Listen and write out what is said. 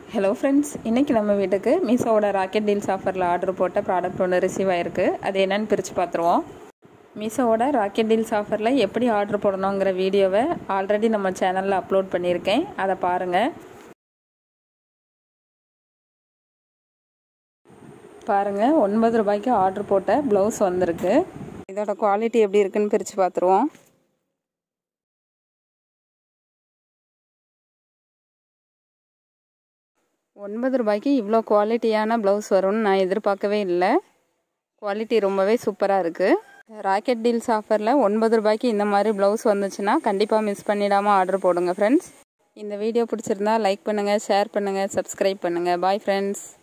hello friends இன்றைக்கி நம்ம வீட்டுக்கு மீஷோவோட ராக்கெட் டீல்ஸ் ஆஃபரில் ஆர்டர் போட்ட ப்ராடக்ட் ஒன்று ரிசீவ் ஆயிருக்கு அது என்னன்னு பிரித்து பார்த்துருவோம் மீஷோவோட ராக்கெட் டீல்ஸ் ஆஃபரில் எப்படி ஆர்டர் போடணுங்கிற வீடியோவை ஆல்ரெடி நம்ம சேனலில் அப்லோட் பண்ணியிருக்கேன் அதை பாருங்கள் பாருங்கள் ஒன்பது ரூபாய்க்கு ஆர்டர் போட்ட ப்ளவுஸ் வந்திருக்கு இதோட குவாலிட்டி எப்படி இருக்குன்னு பிரித்து பார்த்துருவோம் ஒன்பது ரூபாய்க்கு இவ்வளோ குவாலிட்டியான ப்ளவுஸ் வரும்னு நான் எதிர்பார்க்கவே இல்லை குவாலிட்டி ரொம்பவே சூப்பராக இருக்குது ராக்கெட் டீல்ஸ் ஆஃபரில் ஒன்பது ரூபாய்க்கு இந்த மாதிரி ப்ளவுஸ் வந்துச்சுன்னா கண்டிப்பாக மிஸ் பண்ணிடாமல் ஆர்டர் போடுங்க ஃப்ரெண்ட்ஸ் இந்த வீடியோ பிடிச்சிருந்தா லைக் பண்ணுங்கள் ஷேர் பண்ணுங்கள் சப்ஸ்கிரைப் பண்ணுங்கள் பாய் ஃப்ரெண்ட்ஸ்